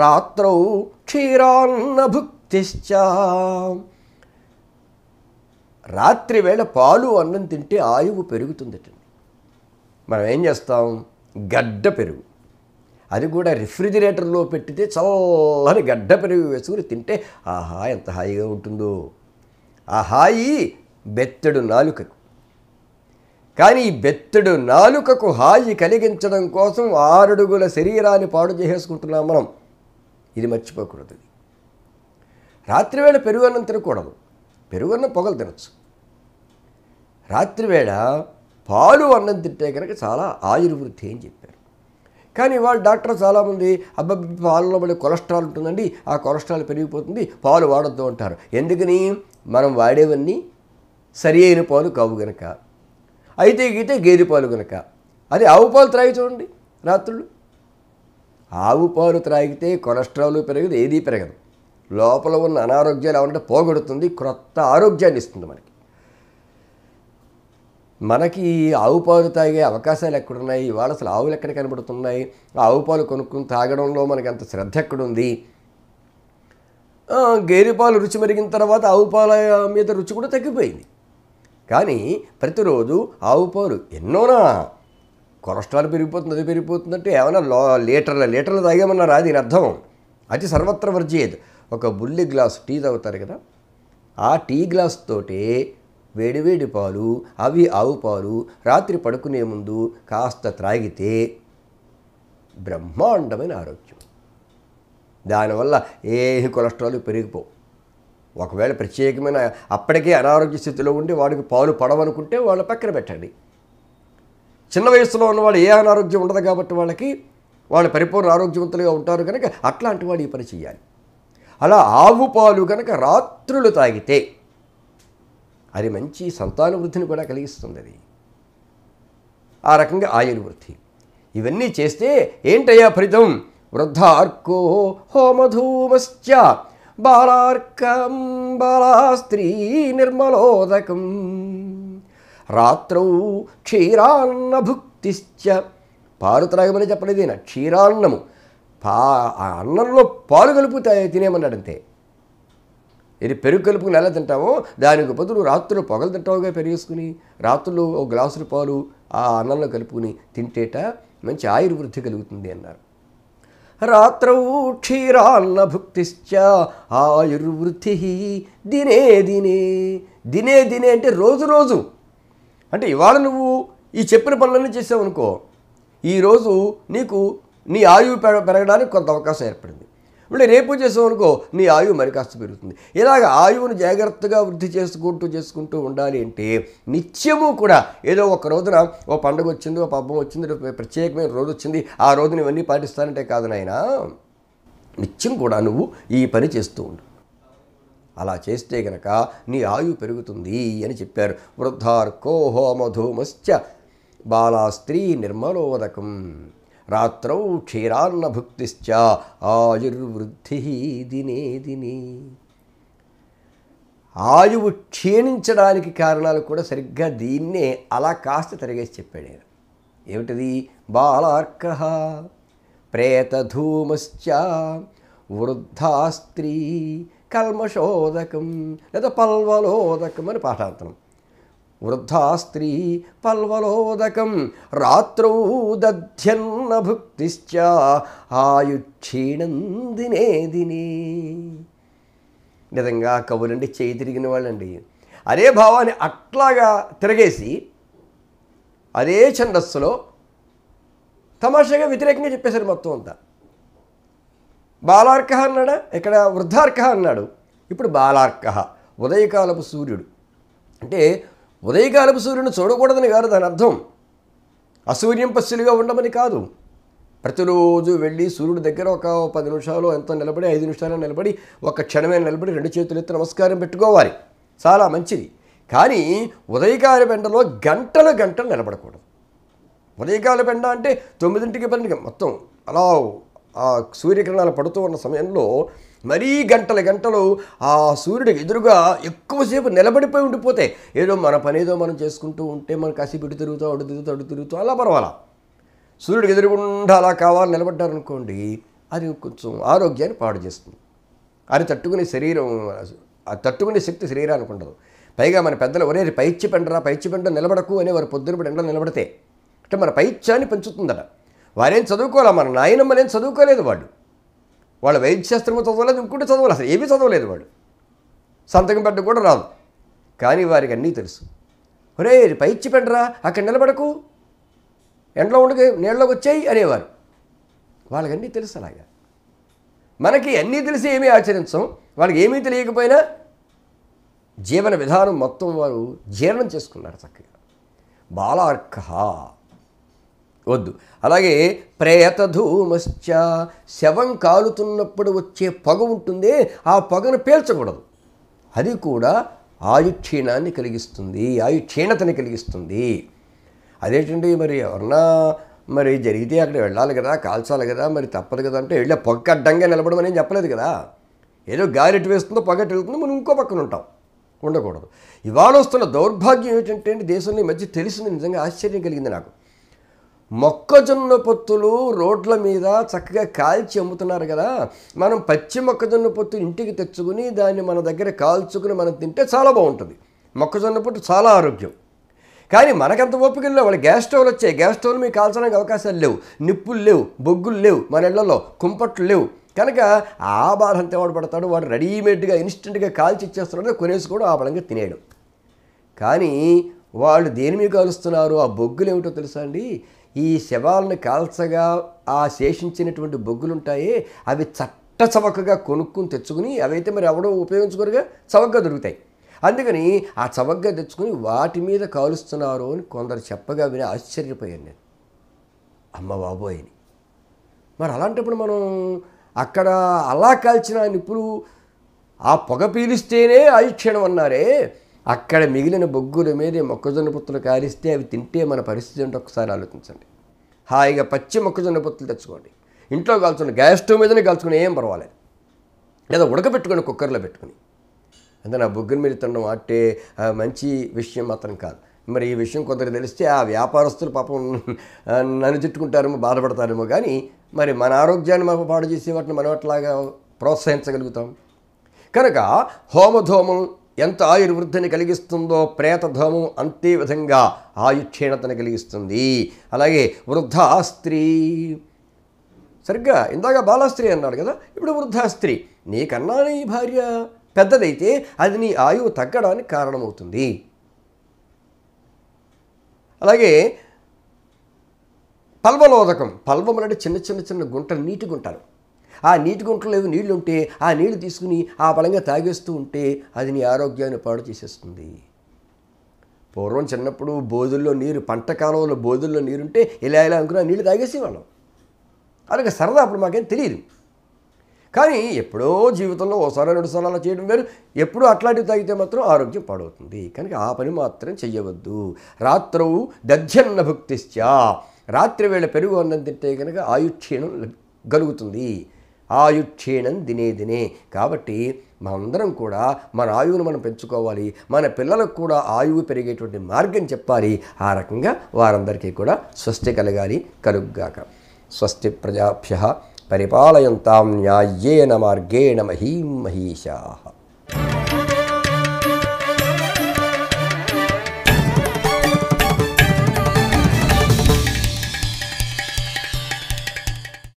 రాత్రౌ క్షీరాన్న భుక్తిశ్చ రాత్రి వేళ పాలు అన్నం తింటే ఆయువు పెరుగుతుందటండి మనం ఏం చేస్తాం గడ్డ పెరుగు అది కూడా రిఫ్రిజిరేటర్లో పెట్టితే చల్లని గడ్డ పెరుగు వేసుకుని తింటే ఆహా ఎంత హాయిగా ఉంటుందో ఆ హాయి బెత్తడు నాలుకకు కానీ ఈ బెత్తడు నాలుకకు హాయి కలిగించడం కోసం ఆరడుగుల శరీరాన్ని పాడు చేసేసుకుంటున్నాం మనం ఇది మర్చిపోకూడదు రాత్రివేళ పెరుగన్నం తినకూడదు పెరుగన్నం పొగలు తినచ్చు రాత్రివేళ పాలు అన్నం తింటే కనుక చాలా ఆయుర్వృద్ధి అని చెప్పారు కానీ వాళ్ళు డాక్టర్ చాలామంది అబ్బాయి పాలలో మళ్ళీ కొలెస్ట్రాల్ ఉంటుందండి ఆ కొలెస్ట్రాల్ పెరిగిపోతుంది పాలు వాడొద్దు అంటారు ఎందుకని మనం వాడేవన్నీ సరి అయిన పాలు కావు గనక అయితే గీతే గేదె పాలు గనక అది ఆవు పాలు త్రాగి చూడండి రాత్రులు ఆవు పాలు త్రాగితే కొలెస్ట్రాల్ పెరగదు ఏదీ పెరగదు లోపల ఉన్న అనారోగ్యాలు ఏమంటే పోగొడుతుంది క్రొత్త ఆరోగ్యాన్ని ఇస్తుంది మనకి మనకి ఆవు పాలు తాగే అవకాశాలు ఎక్కడున్నాయి ఇవాళ అసలు ఆవులు ఎక్కడ కనబడుతున్నాయి ఆ ఆవు పాలు కొనుక్కుని తాగడంలో మనకి అంత శ్రద్ధ ఎక్కడుంది ఆ, గేదె పాలు రుచి మరిగిన తర్వాత ఆవు పాల మీద రుచి కూడా తగ్గిపోయింది కానీ ప్రతిరోజు ఆవు పాలు ఎన్నోనా కొలెస్ట్రాల్ పెరిగిపోతుంది అది పెరిగిపోతుందంటే ఏమైనా లో లీటర్ల లీటర్లు తాగామన్నారా దీని అర్థం అది సర్వత్ర వర్జేది ఒక బుల్లి గ్లాస్ టీ తాగుతారు కదా ఆ టీ గ్లాస్ తోటే వేడివేడి పాలు అవి ఆవు పాలు రాత్రి పడుకునే ముందు కాస్త త్రాగితే బ్రహ్మాండమైన ఆరోగ్యం దానివల్ల ఏ కొలెస్ట్రాల్ పెరిగిపోవు ఒకవేళ ప్రత్యేకమైన అప్పటికే అనారోగ్య స్థితిలో ఉండి వాడికి పాలు పడవనుకుంటే వాళ్ళ పక్కన పెట్టండి చిన్న వయసులో ఉన్నవాడు ఏ అనారోగ్యం ఉండదు కాబట్టి వాళ్ళకి వాళ్ళు పరిపూర్ణ ఆరోగ్యవంతులుగా ఉంటారు కనుక అట్లాంటి వాడు ఈ పని చేయాలి అలా ఆవు పాలు కనుక రాత్రులు తాగితే అది మంచి సంతాన వృద్ధిని కూడా కలిగిస్తుంది అది ఆ రకంగా ఆయుర్వృద్ధి ఇవన్నీ చేస్తే ఏంటయ్యా ఫలితం వృద్ధార్కో హోమధూమశ్చ బాలార్కం బాలాస్త్రీ నిర్మలోదకం రాత్రౌ క్షీరాన్న భుక్తిశ్చ పాలు త్రాగమని చెప్పలేదేనా క్షీరాన్నము పా ఆ అన్నంలో పాలు కలుపు తా- తినేమన్నాడంతే ఇది పెరుగు కలుపుకుని ఎలా తింటామో దానికి బదులు రాత్రులు పొగలు తింటావుగా పెరిగేసుకుని రాత్రులు ఒక గ్లాసులు పాలు ఆ అన్నంలో కలుపుకుని తింటేట మంచి ఆయుర్వృద్ధి కలుగుతుంది అన్నారు రాత్రౌ క్షీరాన్న భుక్తిశ్చ ఆయుర్వృద్ధి దినే దినే దినే దినే అంటే రోజు రోజు అంటే ఇవాళ నువ్వు ఈ చెప్పిన పనులన్నీ చేసావు అనుకో ఈరోజు నీకు నీ ఆయువు పెర- పెరగడానికి కొంత అవకాశం ఏర్పడింది ఇప్పుడు రేపు చేసావు అనుకో నీ ఆయువు మరి కాస్త పెరుగుతుంది ఇలాగ ఆయువును జాగ్రత్తగా వృద్ధి చేసుకుంటూ చేసుకుంటూ ఉండాలి అంటే నిత్యము కూడా ఏదో ఒక రోజున ఓ పండుగ వచ్చింది ఓ పబ్బం వచ్చింది రేపు ప్రత్యేకమైన రోజు వచ్చింది ఆ రోజున ఇవన్నీ పాటిస్తానంటే కాదు నాయనా నిత్యం కూడా నువ్వు ఈ పని చేస్తూ ఉండు అలా చేస్తే గనక నీ ఆయువు పెరుగుతుంది అని చెప్పారు వృద్ధార్కో హోమధూమశ్చ బాలా స్త్రీ నిర్మలోదకం రాత్రౌ క్షీరాన్న భుక్తిశ్చ ఆయుర్వృద్ధి దినే దినే ఆయువు క్షీణించడానికి కారణాలు కూడా సరిగ్గా దీన్నే అలా కాస్త తిరగేసి చెప్పాడు ఆయన ఏమిటిది బాలార్క ప్రేతధూమశ్చ వృద్ధా స్త్రీ కల్మషోదకం లేదా పల్వలోదకం అని పాఠాంతరం వృద్ధా స్త్రీ పల్వలోదకం రాత్రౌ దధ్యన్న భుక్తిశ్చ ఆయుక్షీణం దినే దినే నిజంగా కవులండి చేయి తిరిగిన వాళ్ళండి అదే భావాన్ని అట్లాగా తిరగేసి అదే ఛందస్సులో తమాషాగా వ్యతిరేకంగా చెప్పేశారు మొత్తం అంతా బాలార్క అన్నాడా ఇక్కడ వృద్ధార్క అన్నాడు ఇప్పుడు బాలార్క ఉదయకాలపు సూర్యుడు అంటే ఉదయకాలపు సూర్యుని చూడకూడదని కాదు దాని అర్థం అసూర్యం పశ్చులుగా ఉండమని కాదు ప్రతిరోజు వెళ్ళి సూర్యుడి దగ్గర ఒక పది నిమిషాలు ఎంతో నిలబడి ఐదు నిమిషాలు నిలబడి ఒక క్షణమే నిలబడి రెండు చేతులు ఎత్తి నమస్కారం పెట్టుకోవాలి చాలా మంచిది కానీ ఉదయకాల బెండలో గంటలు గంటలు నిలబడకూడదు ఉదయకాల బెండ అంటే తొమ్మిదింటికి పన్నెండుకి మొత్తం అలా ఆ సూర్యకిరణాలు పడుతూ ఉన్న సమయంలో మరీ గంటల గంటలు ఆ సూర్యుడికి ఎదురుగా ఎక్కువసేపు నిలబడిపోయి ఉండిపోతే ఏదో మన పని ఏదో మనం చేసుకుంటూ ఉంటే మనం కాసేపు ఇటు తిరుగుతూ అడు తిరుగుతూ అడు తిరుగుతూ అలా పర్వాలా సూర్యుడికి ఎదురుగుండా అలా కావాలి నిలబడ్డారనుకోండి అది కొంచెం ఆరోగ్యాన్ని పాడు చేస్తుంది అది తట్టుకునే శరీరం అది తట్టుకునే శక్తి శరీరానికి ఉండదు పైగా మన పెద్దలు ఒరే పైచ్చి పెండరా పైచ్చి పెండ నిలబడకు అనే వారు పొద్దున ఎండలో నిలబడితే అంటే మన పైత్యాన్ని పెంచుతుందట వారేం చదువుకోవాలా మన నాయనమ్మలేం చదువుకోలేదు వాడు వాళ్ళ వైద్యశాస్త్రము చదవలేదు ఇంకోటి చదవలేదు అసలు ఏమీ చదవలేదు వాడు సంతకం పెట్ట కూడా రాదు కానీ వారికి అన్నీ తెలుసు ఒరే పైచ్చి పెండరా అక్కడ నిలబడకు ఎండలో ఉండగా నీళ్ళలోకి వచ్చాయి అనేవారు వాళ్ళకన్నీ తెలుసు అలాగా మనకి అన్నీ తెలిసి ఏమీ ఆచరించం వాళ్ళకి ఏమీ తెలియకపోయినా జీవన విధానం మొత్తం వారు జీర్ణం చేసుకున్నారు చక్కగా బాలార్క వద్దు అలాగే ప్రేతధూమశ్చ శవం కాలుతున్నప్పుడు వచ్చే పొగ ఉంటుందే ఆ పొగను పేల్చకూడదు అది కూడా ఆయుక్షీణాన్ని కలిగిస్తుంది ఆయుక్షీణతని కలిగిస్తుంది అదేంటండి మరి ఎవరన్నా మరి జరిగితే అక్కడ వెళ్ళాలి కదా కాల్చాలి కదా మరి తప్పదు కదా అంటే వెళ్ళే పొగ అడ్డంగా నిలబడమని ఏం చెప్పలేదు కదా ఏదో గారెట్టు వేస్తుందో పొగట్టు వెళ్తుందో మనం ఇంకో పక్కన ఉంటాం ఉండకూడదు ఇవాళ వస్తున్న దౌర్భాగ్యం ఏంటంటే అండి దేశంలో ఈ మధ్య తెలిసింది నిజంగా ఆశ్చర్యం కలిగింది నాకు మొక్కజొన్న పొత్తులు రోడ్ల మీద చక్కగా కాల్చి అమ్ముతున్నారు కదా మనం పచ్చి మొక్కజొన్న పొత్తు ఇంటికి తెచ్చుకుని దాన్ని మన దగ్గర కాల్చుకుని మనం తింటే చాలా బాగుంటుంది మొక్కజొన్న పొట్టు చాలా ఆరోగ్యం కానీ మనకంత ఓపిక లేవు వాళ్ళ గ్యాస్ స్టవ్లు వచ్చాయి గ్యాస్ స్టవ్లు మీకు కాల్చడానికి అవకాశాలు లేవు నిప్పులు లేవు బొగ్గులు లేవు మన ఇళ్లలో కుంపట్లు లేవు కనుక ఆ బాధ అంతా వాడు పడతాడు వాడు రెడీమేడ్గా ఇన్స్టెంట్గా కాల్చి ఇచ్చేస్తున్నాడు కొనేసుకోవడం ఆ బలంగా తినేయడం కానీ వాళ్ళు దేని మీద కాలుస్తున్నారు ఆ బొగ్గులు ఏమిటో తెలుసా అండి ఈ శవాలను కాల్చగా ఆ శేషించినటువంటి బొగ్గులు ఉంటాయి అవి చట్ట చవకగా కొనుక్కుని తెచ్చుకుని అవైతే మరి ఎవడో ఉపయోగించుకోరుగా చవకగా దొరుకుతాయి అందుకని ఆ చవకగా తెచ్చుకుని వాటి మీద కాలుస్తున్నారు అని కొందరు చెప్పగా విని ఆశ్చర్యపోయాను నేను అమ్మ బాబోయ్ అని మరి అలాంటప్పుడు మనం అక్కడ అలా కాల్చిన నిప్పులు ఆ పొగ పీలిస్తేనే ఆయుక్షణం అన్నారే అక్కడ మిగిలిన బొగ్గుల మీద మొక్కజొన్న పొత్తులు కాలిస్తే అవి తింటే మన పరిస్థితి ఏంటో ఒకసారి ఆలోచించండి హాయిగా పచ్చి మొక్కజొన్న పొత్తులు తెచ్చుకోండి ఇంట్లో కాల్చుకోండి గ్యాస్ స్టవ్ మీదనే కాల్చుకుని ఏం పర్వాలేదు లేదా ఉడకబెట్టుకోండి కుక్కర్లో పెట్టుకుని అంటే నా బొగ్గుల మీద తినడం అంటే ఆ, మంచి విషయం మాత్రం కాదు మరి ఈ విషయం కొందరు తెలిస్తే ఆ వ్యాపారస్తులు పాపం ఆ, నన్ను తిట్టుకుంటారేమో బాధపడతారేమో కానీ మరి మన ఆరోగ్యాన్ని మనం పాడు చేసే వాటిని మనం అట్లాగా ప్రోత్సహించగలుగుతాం కనుక హోమధోమం ఎంత ఆయుర్వృద్ధిని కలిగిస్తుందో ప్రేతధోమం అంతే విధంగా ఆయుక్షీణతని కలిగిస్తుంది అలాగే వృద్ధా స్త్రీ సరిగ్గా ఇందాక బాలాస్త్రీ అన్నాడు కదా ఇప్పుడు వృద్ధా స్త్రీ నీకన్నా నీ భార్య పెద్దదైతే అది నీ ఆయువు తగ్గడానికి కారణమవుతుంది అలాగే పల్వలోదకం పల్వములు అంటే చిన్న చిన్న చిన్న గుంటలు నీటి గుంటలు ఆ నీటి గుంటలో ఏవి నీళ్లు ఉంటే ఆ నీళ్లు తీసుకుని ఆ బలంగా తాగేస్తూ ఉంటే అది నీ ఆరోగ్యాన్ని పాడు చేసేస్తుంది పూర్వం చిన్నప్పుడు బోధుల్లో నీరు పంట కాలంలో బోధుల్లో నీరుంటే ఇలా ఇలా అనుకుని ఆ నీళ్లు తాగేసేవాళ్ళం అలాగే సరదా అప్పుడు మాకేం తెలియదు కానీ ఎప్పుడో జీవితంలో ఓసారి రెండు సార్లు అలా చేయడం వేరు ఎప్పుడూ అట్లాంటివి తాగితే మాత్రం ఆరోగ్యం పాడవుతుంది కనుక ఆ పని మాత్రం చెయ్యవద్దు రాత్రౌ దధ్యన్న భుక్తిశ్చ రాత్రి వేళ పెరుగు అన్నం తింటే కనుక ఆయుక్షీణం లభి- కలుగుతుంది ఆయుక్షీణం దినే దినే కాబట్టి మనందరం కూడా మన ఆయువును మనం పెంచుకోవాలి మన పిల్లలకు కూడా ఆయువు పెరిగేటువంటి మార్గం చెప్పాలి ఆ రకంగా వారందరికీ కూడా స్వస్తి కలగాలి కలుగ్గాక స్వస్తి ప్రజాభ్య పరిపాలయంతాం న్యాయ్యేన మార్గేణ మహీం మహీషా